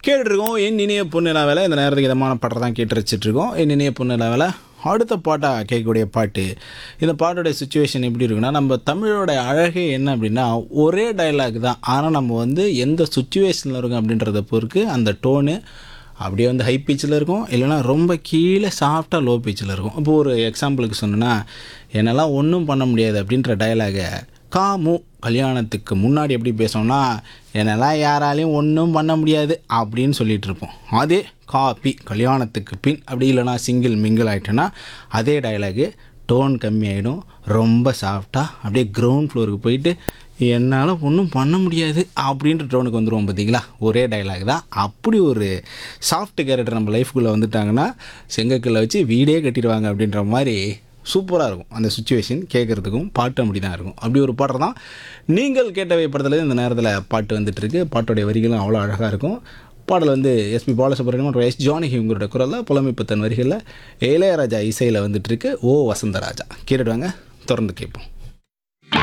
கேட்டுட்ருக்கோம் என் இனிய பொண்ணு வேலை இந்த நேரத்துக்கு இதமான பாட்டை தான் கேட்டு வச்சிட்ருக்கோம் என் இனிய பொண்ணு வேலை அடுத்த பாட்டாக கேட்கக்கூடிய பாட்டு இந்த பாட்டோடைய சுச்சுவேஷன் எப்படி இருக்குன்னா நம்ம தமிழோட அழகே என்ன அப்படின்னா ஒரே டைலாக் தான் ஆனால் நம்ம வந்து எந்த சுச்சுவேஷனில் இருக்கோம் அப்படின்றத பொறுத்து அந்த டோனு அப்படியே வந்து ஹை பீச்சில் இருக்கும் இல்லைனா ரொம்ப கீழே சாஃப்டாக லோ பீச்சில் இருக்கும் இப்போ ஒரு எக்ஸாம்பிளுக்கு சொன்னேன்னா என்னெல்லாம் ஒன்றும் பண்ண முடியாது அப்படின்ற டயலாகை காமு கல்யாணத்துக்கு முன்னாடி எப்படி பேசணும்னா என்னெல்லாம் யாராலையும் ஒன்றும் பண்ண முடியாது அப்படின்னு சொல்லிட்டு இருப்போம் அதே காப்பி கல்யாணத்துக்கு பின் அப்படி இல்லைனா சிங்கிள் மிங்கிள் ஆகிட்டோன்னா அதே டயலாகு டோன் கம்மியாயிடும் ரொம்ப சாஃப்டாக அப்படியே கிரவுண்ட் ஃப்ளோருக்கு போயிட்டு என்னால் ஒன்றும் பண்ண முடியாது அப்படின்ற டோனுக்கு வந்துடுவோம் பார்த்தீங்களா ஒரே டைலாக் தான் அப்படி ஒரு சாஃப்ட் கேரக்டர் நம்ம லைஃப்குள்ளே வந்துட்டாங்கன்னா செங்கக்கல்லை வச்சு வீடே கட்டிடுவாங்க அப்படின்ற மாதிரி சூப்பராக இருக்கும் அந்த சுச்சுவேஷன் கேட்குறதுக்கும் பாட்டு அப்படி தான் இருக்கும் அப்படி ஒரு பாட்டு தான் நீங்கள் கேட்டவை படத்தில் இந்த நேரத்தில் பாட்டு வந்துட்டுருக்கு பாட்டோடைய வரிகளும் அவ்வளோ அழகாக இருக்கும் பாடல் வந்து எஸ்பி பாலசுப்ரமணியம் மற்றும் எஸ் ஜானகி உங்களோட குரலில் புலமைப்புத்தன் வரிகளில் இளையராஜா இசையில் வந்துட்டுருக்கு ஓ வசந்தராஜா கேட்டுடுவாங்க தொடர்ந்து கேட்போம்